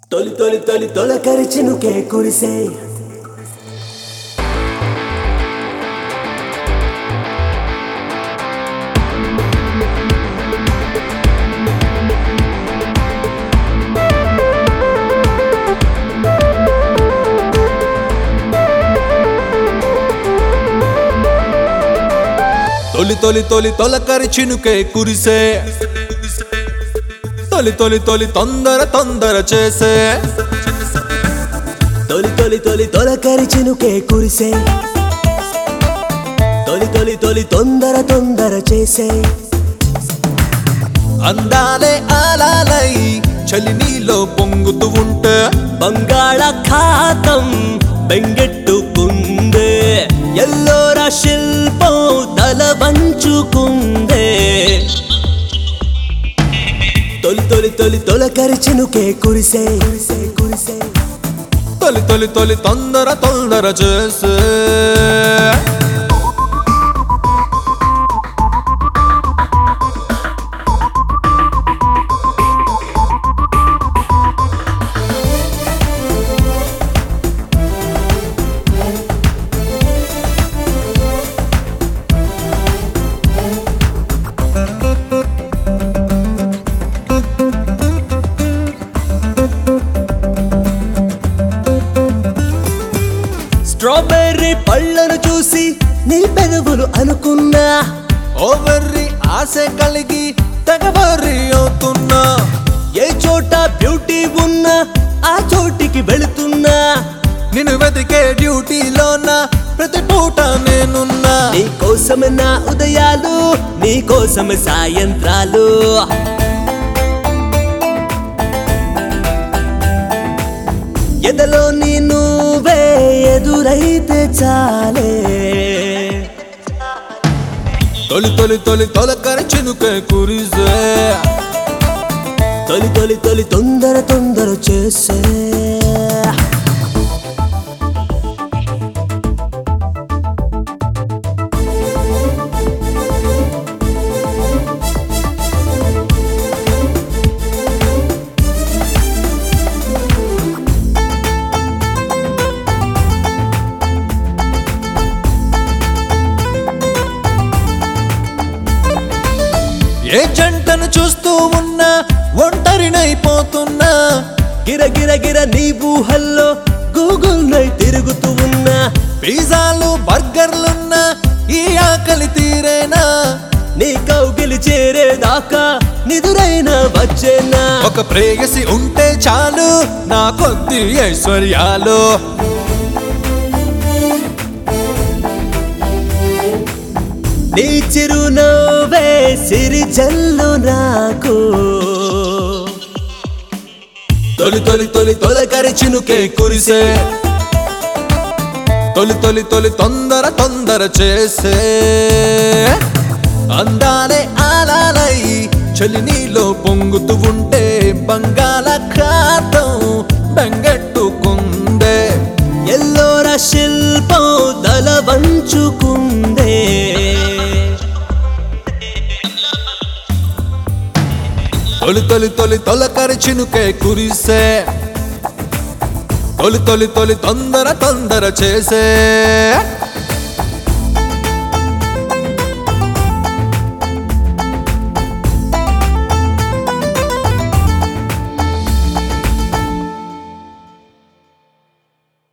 తొలి తొలి తొలి తొలకరి చినుకే కురిసే తొలి తొలి తొలి తొలకరి చినుకే కురిసే తొలి తొలి తొలి తొందర తొందర చేసే తొలి తొలి తొలి తొలకరి చినుకే కురిసే తొలి తొలి తొలి తొందర తొందర చేసే అందాలే ఆలాలై చలి నీలో పొంగుతూ ఉంటే బంగాళాఖాతం బెంగెట్టుకుందే ఎల్లోర శిల్పం తల వంచుకుందే తొలి తొలి తొలి తొలకరి చినుకే కురిసే కురిసే కురిసే తొలి తొలి తొలి తొందర తొందర చేసే స్ట్రాబెర్రీ పళ్ళను చూసి నీ పెదవులు అనుకున్నా ఓవర్రి ఆశ కలిగి తెగవర్రి అవుతున్నా ఏ చోట బ్యూటీ ఉన్నా ఆ చోటికి వెళుతున్నా నిన్ను వెతికే డ్యూటీలోన ప్రతి పూట నేనున్నా నీ కోసమే నా ఉదయాలు నీ కోసమే సాయంత్రాలు ఎదలో నీ నువ్వే ఎదురైతే చాలే తొలి తొలి తొలి తొలకరి చినుకే కురిసే తొలి తొలి తొలి తొందర తొందర చేసే ఏ జంటను చూస్తూ ఉన్నా ఒంటరినైపోతున్నా గిర గిర గిర నీ ఊహల్లో గూగుల్ నై తిరుగుతూ ఉన్నా పిజ్జాలు బర్గర్లున్నా ఈ ఆకలి తీరేనా నీ కౌగిలి చేరేదాకా నిదురైనా వచ్చేనా ఒక ప్రేయసి ఉంటే చాలు నా కొద్ది ఐశ్వర్యాలు నీ చిరునవ్వే సిరి జల్లు నాకు తొలి తొలి తొలి తొలకరి చినుకే కురిసే తొలి తొలి తొలి తొందర తొందర చేసే అందాలే ఆలాలై చలి నీలో పొంగుతూ ఉంటే బంగాళాఖాతం బెంగెట్టుకుందే ఎల్లోర శిల్పం తల వంచుకుందే తొలి తొలి తొలి తొలకరి చినుకే కురిసే తొలి తొలి తొలి తొందర తొందర చేసే